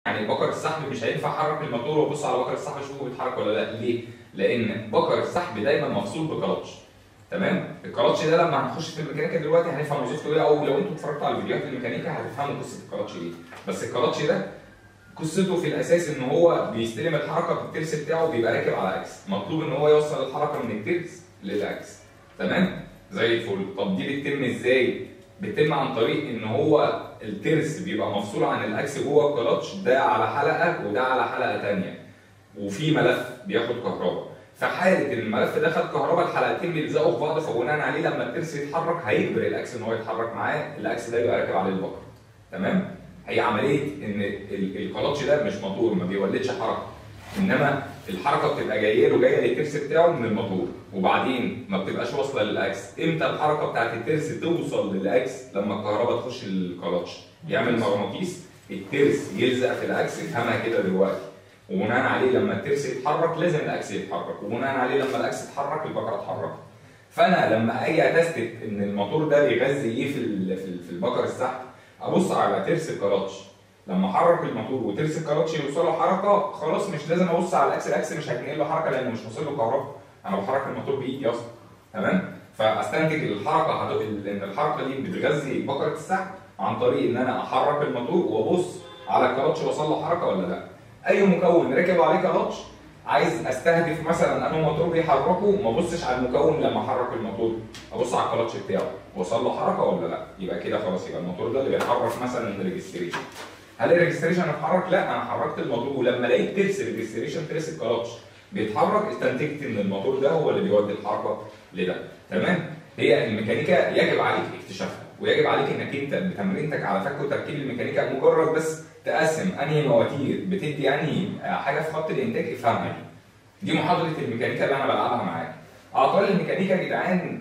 يعني بكر السحب مش هينفع احرك الموتور وابص على بكر السحب اشوفه بيتحرك ولا لا ليه؟ لان بكر السحب دايما مفصول بكلاتش تمام؟ الكلاتش ده لما هنخش في الميكانيكا دلوقتي هنفهم وظيفته ايه او لو انتوا اتفرجتوا على فيديوهات الميكانيكا هتفهموا قصه الكلاتش ايه بس الكلاتش ده قصته في الاساس ان هو بيستلم الحركه في الترس بتاعه بيبقى راكب على اكس مطلوب ان هو يوصل الحركه من الترس للاكس تمام زي الفل طب دي بتتم ازاي بتتم عن طريق ان هو الترس بيبقى مفصول عن الاكس جوه الكلاتش ده على حلقه وده على حلقه ثانيه وفي ملف بياخد كهرباء في حاله ان الملف ده خد كهرباء الحلقتين بيلزقوا في بعض فبناء عليه لما الترس يتحرك هيجبر الاكس ان هو يتحرك معاه الاكس ده يبقى راكب عليه البقر تمام هي عمليه ان ال- الكلاتش ده مش موتور ما بيولدش حركه انما الحركه بتبقى جايه له جايه للترس بتاعه من الموتور وبعدين ما بتبقاش واصله للاكس امتى الحركه بتاعت الترس توصل للاكس لما الكهرباء تخش الكلاتش يعمل مغناطيس الترس يلزق في الاكس افهمها كده دلوقتي وبناء عليه لما الترس يتحرك لازم الاكس يتحرك وبناء عليه لما الاكس يتحرك البقره تتحرك فانا لما اجي اتستت ان الموتور ده بيغذي ايه في ال- في ال- في البقر السحب ابص على ترس الكلاتش لما احرك الموتور وترس الكلاتش يوصل له حركه خلاص مش لازم ابص على الاكس الاكس مش هتنقل له حركه لانه مش واصل له كهرباء انا بحرك الموتور بايدي اصلا تمام فاستنتج الحركه هت... ان الحركه دي بتغذي بقره السحب عن طريق ان انا احرك الموتور وابص على الكلاتش وصل له حركه ولا لا اي مكون ركب عليه كلاتش عايز استهدف مثلا انه موتور بيحركه ما ابصش على المكون لما احرك الموتور ابص على الكلاتش بتاعه وصل له حركه ولا لا يبقى كده خلاص يبقى الموتور ده اللي بيحرك مثلا الريجستريشن هل الريجستريشن اتحرك؟ لا انا حركت الموتور ولما لقيت ترس الريجستريشن ترس الكلاتش بيتحرك استنتجت ان الموتور ده هو اللي بيودي الحركه لده تمام؟ هي الميكانيكا يجب عليك اكتشافها ويجب عليك انك انت بتمرينتك على فك وتركيب الميكانيكا مجرد بس تقسم انهي مواتير بتدي انهي حاجه في خط الانتاج افهمها دي دي محاضره الميكانيكا اللي انا بلعبها معاك اعطال الميكانيكا يا جدعان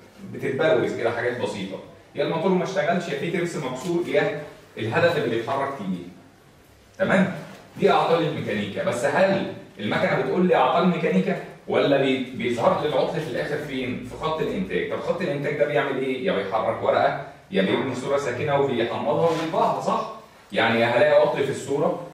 بتتبروز كده حاجات بسيطه يا الموتور ما اشتغلش يا في ترس مكسور يا الهدف اللي بيتحرك تقيل تمام دي اعطال الميكانيكا بس هل المكنه بتقول لي اعطال ميكانيكا ولا بي- بيظهر لي العطل في الاخر فين في خط الانتاج طب خط الانتاج ده بيعمل ايه يا بيحرك ورقه يا بيبني صوره ساكنه وبيحمضها وبيطبعها صح يعني يا هلاقي عطل في الصوره